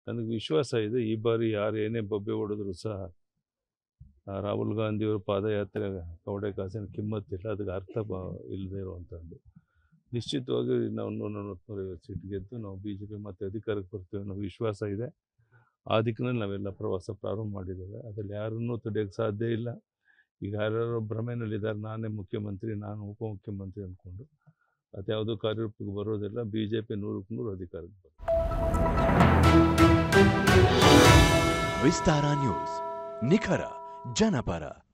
ನನಗೆ ವಿಶ್ವಾಸ ಇದೆ ಈ ಬಾರಿ ಯಾರು ಏನೇ ಬೊಬ್ಬೆ ಹೊಡೆದ್ರು ಸಹ ಆ ರಾಹುಲ್ ಗಾಂಧಿಯವರು ಪಾದಯಾತ್ರೆ ಕವಡೆ ಕಾಸಿನ ಕಿಮ್ಮತ್ತಿಲ್ಲ ಅದಕ್ಕೆ ಅರ್ಥ ಬ ಇಲ್ಲದೆ ಇರುವಂಥದ್ದು ನಿಶ್ಚಿತವಾಗಿ ನಾವು ನೂರ ನಲವತ್ತ್ಮೂರೈವತ್ತು ಸೀಟ್ ಗೆದ್ದು ನಾವು ಬಿ ಜೆ ಪಿ ಮತ್ತೆ ಅಧಿಕಾರಕ್ಕೆ ಬರ್ತೀವಿ ಅನ್ನೋ ವಿಶ್ವಾಸ ಇದೆ ಆ ದಿಕ್ಕಿನಲ್ಲಿ ನಾವೆಲ್ಲ ಪ್ರವಾಸ ಪ್ರಾರಂಭ ಮಾಡಿದ್ದೇವೆ ಅದರಲ್ಲಿ ಯಾರನ್ನೂ ತಡೆಯೋಕ್ಕೆ ಸಾಧ್ಯ ಇಲ್ಲ ಈಗ ಯಾರ್ಯಾರೋ ಭ್ರಮೆನಲ್ಲಿದ್ದಾರೆ ನಾನೇ ಮುಖ್ಯಮಂತ್ರಿ ನಾನು ಉಪಮುಖ್ಯಮಂತ್ರಿ ಅಂದ್ಕೊಂಡು ಅದ್ಯಾವುದೂ ಕಾರ್ಯರೂಪಕ್ಕೆ ಬರೋದಿಲ್ಲ ಬಿ ಜೆ ಪಿ ನೂರಕ್ಕೆ ನೂರು ಅಧಿಕಾರಕ್ಕೆ ಬರುತ್ತೆ ವಿಸ್ತಾರ ನ್ಯೂಸ್ ನಿಖರ ಜನಪರ